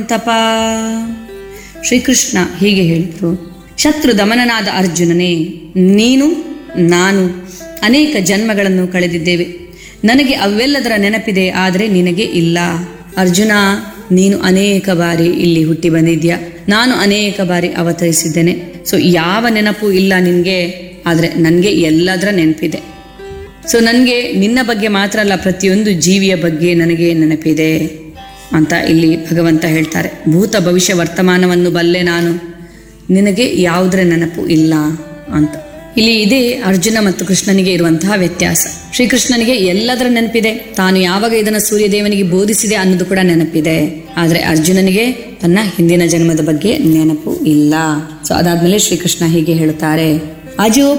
ತಪ ಶ್ರೀಕೃಷ್ಣ ಹೀಗೆ ಹೇಳಿದರು ಶತ್ರು ದಮನನಾದ ಅರ್ಜುನನೇ ನೀನು ನಾನು ಅನೇಕ ಜನ್ಮಗಳನ್ನು ಕಳೆದಿದ್ದೇವೆ ನನಗೆ ಅವೆಲ್ಲದರ ನೆನಪಿದೆ ಆದರೆ ನಿನಗೆ ಇಲ್ಲ ಅರ್ಜುನ ನೀನು ಅನೇಕ ಬಾರಿ ಇಲ್ಲಿ ಹುಟ್ಟಿ ಬಂದಿದ್ಯಾ ನಾನು ಅನೇಕ ಬಾರಿ ಅವತರಿಸಿದ್ದೇನೆ ಸೊ ಯಾವ ನೆನಪು ಇಲ್ಲ ನಿನಗೆ ಆದರೆ ನನಗೆ ಎಲ್ಲದರ ನೆನಪಿದೆ ಸೊ ನನಗೆ ನಿನ್ನ ಬಗ್ಗೆ ಮಾತ್ರ ಅಲ್ಲ ಪ್ರತಿಯೊಂದು ಜೀವಿಯ ಬಗ್ಗೆ ನನಗೆ ನೆನಪಿದೆ ಅಂತ ಇಲ್ಲಿ ಭಗವಂತ ಹೇಳ್ತಾರೆ ಭೂತ ಭವಿಷ್ಯ ವರ್ತಮಾನವನ್ನು ಬಲ್ಲೆ ನಾನು ನಿನಗೆ ಯಾವುದರ ನೆನಪು ಇಲ್ಲ ಅಂತ ಇಲ್ಲಿ ಇದೇ ಅರ್ಜುನ ಮತ್ತು ಕೃಷ್ಣನಿಗೆ ಇರುವಂತಹ ವ್ಯತ್ಯಾಸ ಶ್ರೀಕೃಷ್ಣನಿಗೆ ಎಲ್ಲದರ ನೆನಪಿದೆ ತಾನು ಯಾವಾಗ ಇದನ್ನು ಸೂರ್ಯದೇವನಿಗೆ ಬೋಧಿಸಿದೆ ಅನ್ನೋದು ಕೂಡ ನೆನಪಿದೆ ಆದರೆ ಅರ್ಜುನನಿಗೆ ತನ್ನ ಹಿಂದಿನ ಜನ್ಮದ ಬಗ್ಗೆ ನೆನಪು ಇಲ್ಲ ಸೊ ಅದಾದ್ಮೇಲೆ ಶ್ರೀಕೃಷ್ಣ ಹೀಗೆ ಹೇಳುತ್ತಾರೆ ಅಜೋಪಿ